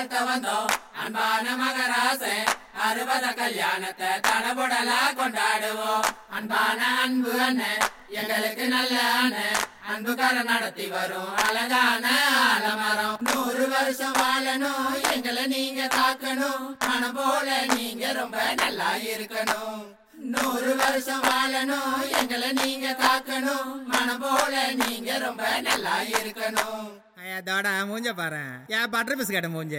வாழ்த்த வந்தோம் அன்பான மகராசே அறுபத கல்யாணத்தை தடபுடலா கொண்டாடுவோம் அன்பான அன்பு அண்ணன் எங்களுக்கு நல்ல அண்ணன் அன்புக்கார நடத்தி வரும் அழகான ஆலமரம் நூறு வருஷம் வாழணும் எங்களை நீங்க காக்கணும் மனம் போல நீங்க ரொம்ப நல்லா இருக்கணும் நூறு வருஷம் வாழணும் எங்களை நீங்க காக்கணும் மனம் போல நீங்க ரொம்ப நல்லா இருக்கணும் ஐயா தோடா மூஞ்ச பாரு ஏன் பட்டர் பிஸ்கட் மூஞ்ச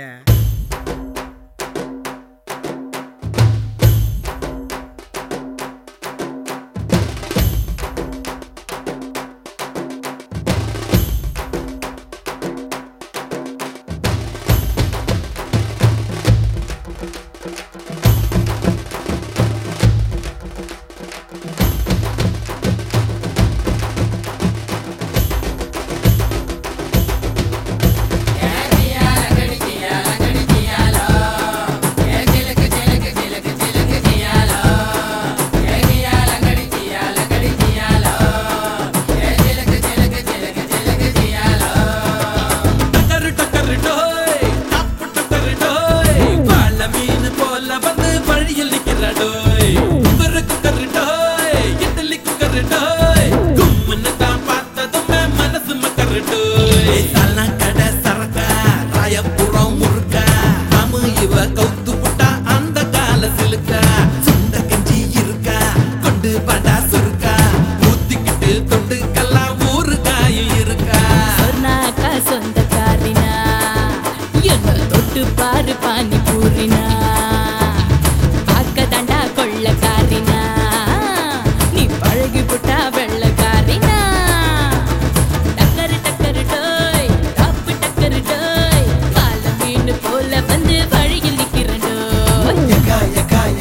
டக்கரு டக்கரு டோய் டப்பு டக்கரு டோய் வாழ மீன் போல வந்து வழியில் நிக்கிற டோய் குக்கரு குக்கரு டோய் இட்லி குக்கரு டோய் கும்முன்னு தான் பார்த்ததுமே மனசு மக்கரு டோய் தலா கடை சரக்கா ராயபுரம் முறுக்கா நாம இவ கவுத்து புட்டா அந்த கால சிலுக்கா சுண்ட கஞ்சி இருக்கா கொண்டு படா சுருக்கா ஊத்திக்கிட்டு தொண்டுக்கெல்லாம் ஊறுகாயும் இருக்கா சொன்னாக்கா சொந்தக்காரினா என்ன தொட்டு பாரு பானி பூரினா பார்க்க தாண்டா கொள்ளக்காரினா நீ பழகி புட்டா வெள்ளக்காரினா டக்கரு டக்கரு டோய் டாப்பு டக்கரு டோய் கால மீன் போல வந்து வழியில் நிக்கிறேன் டோய்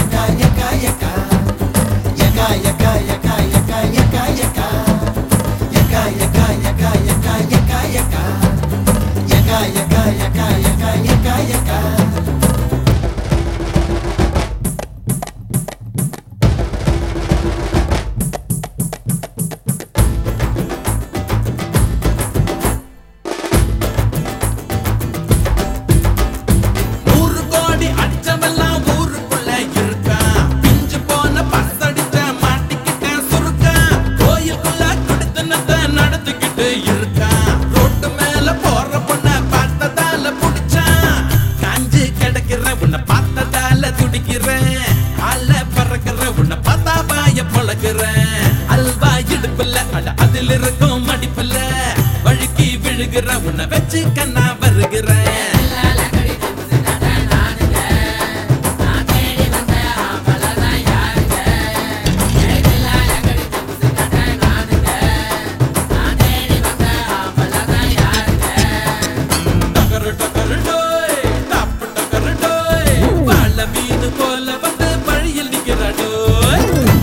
நூறு கோடி அடிச்சவெல்லாம் ஊருக்குள்ள இருக்கா பிஞ்சு போன பஸ் அடிச்ச மாட்டிக்கிட்ட சுருக்கா கோயிலுக்குள்ள குடுத்தனத்தை நடத்திக்கிட்டு இருக்கா ரோட்டு மேல போற பொண்ண பார்த்ததால புடிச்சான் காஞ்சு கிடக்கிற உன்னை பார்த்ததால துடிக்கிறேன் அல பறக்கிற உன்னை பார்த்தா பாய பழகுறேன் அல்வா இடுப்புல அட அதில் இருக்கும் மடிப்புல வழுக்கி விழுகிற உன்னை வச்சு கண்ணா வருகிறேன் டக்கரு டக்கரு டோய் டப்பு டக்கரு டோய் வாழ மீன் போல வந்து வழியில் நிக்கிற டோய்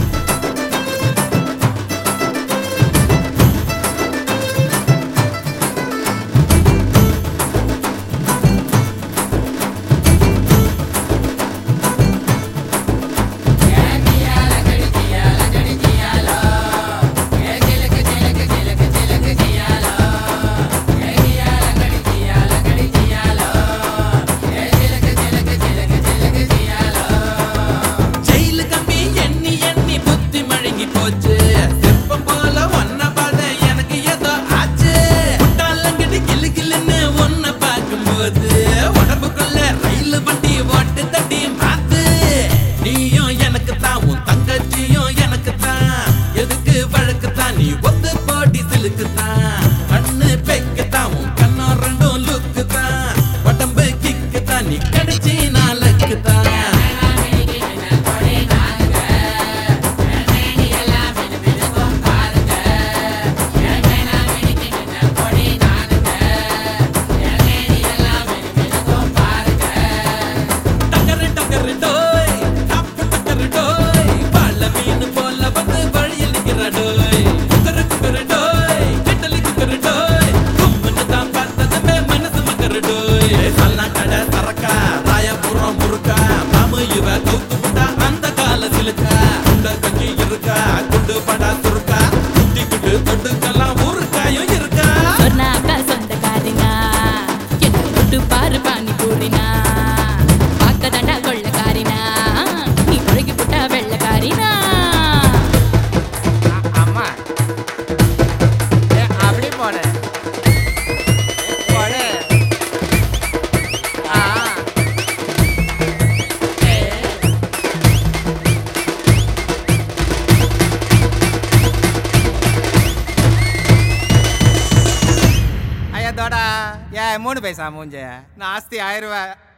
ஜெயிலு கம்பி எண்ணி எண்ணி புத்தி மழுங்கி போச்சு செப்பம் போல ஒன்ன பாத எனக்கு ஏதோ ஆச்சு முட்டாளங்கடி கிளு கிளுன்னு ஒன்ன பார்க்கும்போது உடம்புக்குள்ள ரயில் வண்டி ஓட்டு தட்டி மாத்து நீயும் எனக்கு தான் உன் தங்கச்சியும் எனக்கு தான் எதுக்கு வழக்கு தான் நீ ஒத்து போட்டி சிலுக்கு தான் கண்ணு பெக்கு தான் உன் கண்ணோ ரெண்டும் லுக்கு தான் உடம்பு கிக்கு தான் நீ கடிச்சி நாளுக்கு தான் டக்கரு டக்கரு டோய் டப்பு டக்கரு டோய் வாழ மீன் போல வந்து வழியில் நிக்கிற டோய் குக்கரு குக்கரு டோய் இட்லி குக்கரு டோய் கும்முன்னு தான் பார்த்ததுமே மனசு மக்கரு டோய் சல்லா கடை சரக்கா ராயபுரம் முறுக்கா மாமு இவ கவுத்து விட்டா அந்த கால சிலுக்கா குண்ட கஞ்சி இருக்கா குண்டு படா சுருக்கா குத்திக்கிட்டு தொட்டுக்கெல்லாம் ஊருக்காயும் இருக்கா சொன்னாக்கா சொந்தக்காரினா என்ன தொட்டு பாரு பானி பூரினா ஊறினா பார்க்கதாண்டா கொள்ளக்காரினா நீ பழகி புட்டா வெள்ளக்காரினா அம்மா ஏ, அப்படி போடு போடு ஆ ஐயா தோடா ஏ மூணு பைசா மூஞ்ச நான் ஆஸ்தி ஆயிரம் ரூபாய்